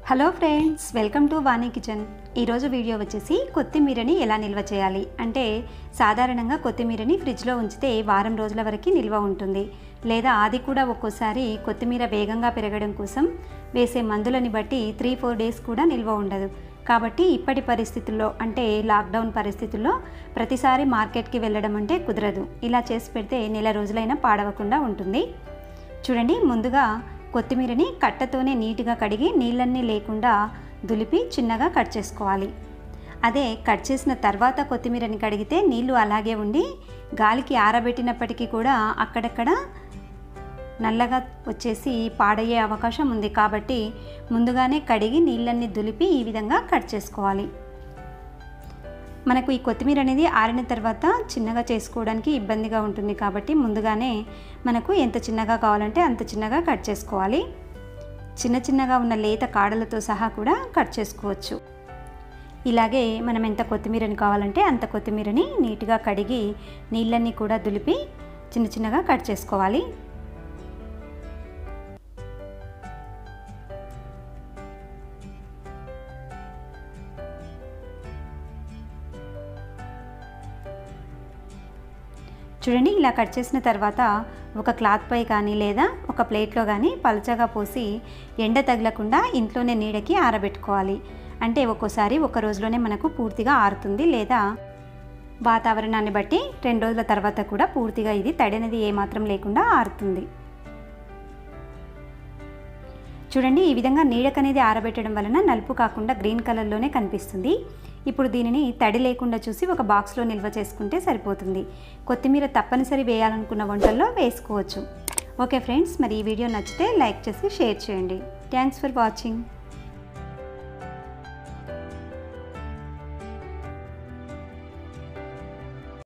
hello friends welcome to Vani kitchen ఈరోజు video వచ్చేసి కొత్తిమీరని ఎలా నిల్వ చేయాలి అంటే సాధారణంగా కొత్తిమీరని ఫ్రిడ్జ్లో ఉంచితే వారం రోజుల వరకు నిల్వ ఉంటుంది లేదా అది కూడా ఒక్కోసారి కొత్తిమీర వేగంగా పెరగడం కోసం వేసే మందులని బట్టి త్రీ ఫోర్ డేస్ కూడా నిల్వ ఉండదు కాబట్టి ఇప్పటి పరిస్థితుల్లో అంటే లాక్డౌన్ పరిస్థితుల్లో ప్రతిసారి మార్కెట్కి వెళ్ళడం అంటే కుదరదు ఇలా చేసి పెడితే నెల రోజులైనా పాడవకుండా ఉంటుంది చూడండి ముందుగా కొత్తిమీరని కట్టతోనే నీట్గా కడిగి నీళ్ళన్నీ లేకుండా దులిపి చిన్నగా కట్ చేసుకోవాలి అదే కట్ చేసిన తర్వాత కొత్తిమీరని కడిగితే నీళ్లు అలాగే ఉండి గాలికి ఆరబెట్టినప్పటికీ కూడా అక్కడక్కడ నల్లగా వచ్చేసి పాడయ్యే అవకాశం ఉంది కాబట్టి ముందుగానే కడిగి నీళ్ళన్నీ దులిపి ఈ విధంగా కట్ చేసుకోవాలి మనకు ఈ కొత్తిమీర అనేది ఆరిన తర్వాత చిన్నగా చేసుకోవడానికి ఇబ్బందిగా ఉంటుంది కాబట్టి ముందుగానే మనకు ఎంత చిన్నగా కావాలంటే అంత చిన్నగా కట్ చేసుకోవాలి చిన్న చిన్నగా ఉన్న లేత కాడలతో సహా కూడా కట్ చేసుకోవచ్చు ఇలాగే మనం ఎంత కొత్తిమీరని కావాలంటే అంత కొత్తిమీరని నీట్గా కడిగి నీళ్ళన్నీ కూడా దులిపి చిన్న చిన్నగా కట్ చేసుకోవాలి చూడండి ఇలా కట్ చేసిన తర్వాత ఒక క్లాత్ పై కానీ లేదా ఒక ప్లేట్లో కానీ పలచగా పోసి ఎండ తగలకుండా ఇంట్లోనే నీడకి ఆరబెట్టుకోవాలి అంటే ఒక్కోసారి ఒక రోజులోనే మనకు పూర్తిగా ఆరుతుంది లేదా వాతావరణాన్ని బట్టి రెండు రోజుల తర్వాత కూడా పూర్తిగా ఇది తడి అనేది ఏమాత్రం లేకుండా ఆరుతుంది చూడండి ఈ విధంగా నీడకనేది ఆరబెట్టడం వలన నలుపు కాకుండా గ్రీన్ కలర్లోనే కనిపిస్తుంది ఇప్పుడు దీనిని తడి లేకుండా చూసి ఒక బాక్స్లో నిల్వ చేసుకుంటే సరిపోతుంది కొత్తిమీర తప్పనిసరి వేయాలనుకున్న వంటల్లో వేసుకోవచ్చు ఓకే ఫ్రెండ్స్ మరి ఈ వీడియో నచ్చితే లైక్ చేసి షేర్ చేయండి థ్యాంక్స్ ఫర్ వాచింగ్